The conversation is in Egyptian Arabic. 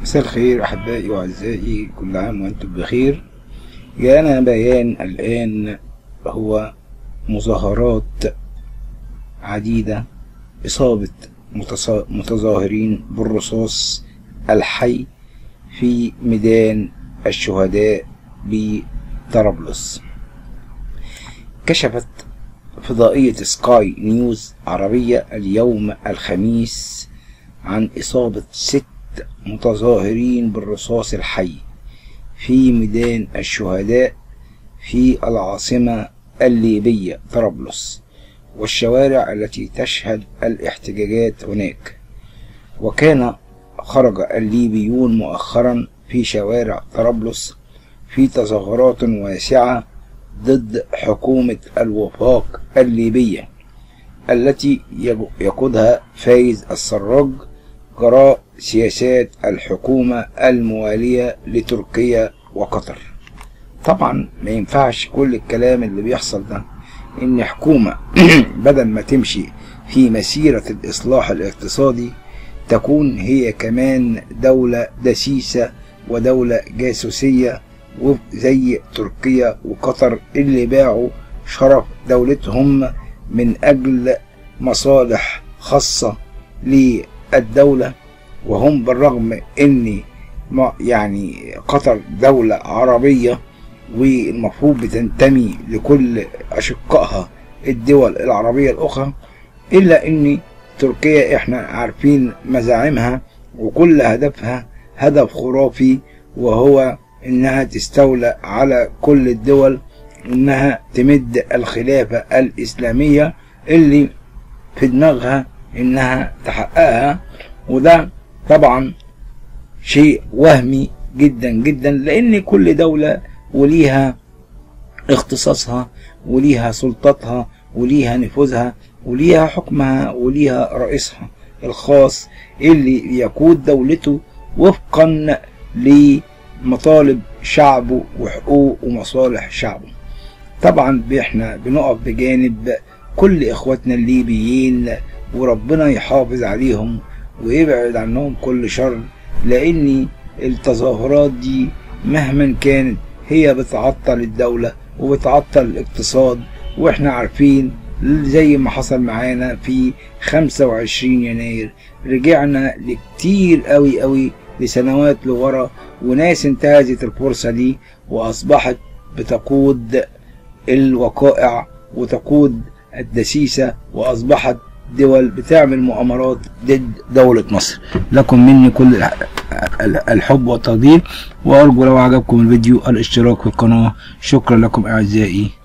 مساء الخير أحبائي وأعزائي كل عام وأنتم بخير جاءنا بيان الآن هو مظاهرات عديدة إصابة متصا- متظاهرين بالرصاص الحي في ميدان الشهداء بطرابلس كشفت فضائية سكاي نيوز عربية اليوم الخميس عن إصابة ست متظاهرين بالرصاص الحي في ميدان الشهداء في العاصمة الليبية طرابلس والشوارع التي تشهد الاحتجاجات هناك وكان خرج الليبيون مؤخرا في شوارع طرابلس في تظاهرات واسعة ضد حكومة الوفاق الليبية التي يج- يقودها فايز السراج جراء سياسات الحكومة الموالية لتركيا وقطر طبعا ما ينفعش كل الكلام اللي بيحصل ده ان حكومة بدل ما تمشي في مسيرة الاصلاح الاقتصادي تكون هي كمان دولة دسيسة ودولة جاسوسية زي تركيا وقطر اللي باعوا شرف دولتهم من أجل مصالح خاصة للدولة وهم بالرغم ان ما- يعني قطر دولة عربية والمفروض بتنتمي لكل أشقائها الدول العربية الأخرى إلا إن تركيا إحنا عارفين مزاعمها وكل هدفها هدف خرافي وهو إنها تستولى على كل الدول إنها تمد الخلافة الإسلامية اللي في دماغها إنها تحققها وده طبعا شيء وهمي جدا جدا لأن كل دولة وليها اختصاصها وليها سلطتها وليها نفوذها وليها حكمها وليها رئيسها الخاص اللي يقود دولته وفقا لمطالب شعبه وحقوق ومصالح شعبه طبعا احنا بنقف بجانب كل اخواتنا الليبيين وربنا يحافظ عليهم ويبعد عنهم كل شر لان التظاهرات دي مهما كانت هي بتعطل الدولة وبتعطل الاقتصاد واحنا عارفين زي ما حصل معانا في 25 يناير رجعنا لكتير قوي قوي لسنوات لورا وناس انتهزت الفرصة دي واصبحت بتقود الوقائع وتقود الدسيسة واصبحت دول بتعمل مؤامرات ضد دولة مصر لكم مني كل الح- الحب والتقدير وأرجو لو عجبكم الفيديو الاشتراك في القناة شكرا لكم أعزائي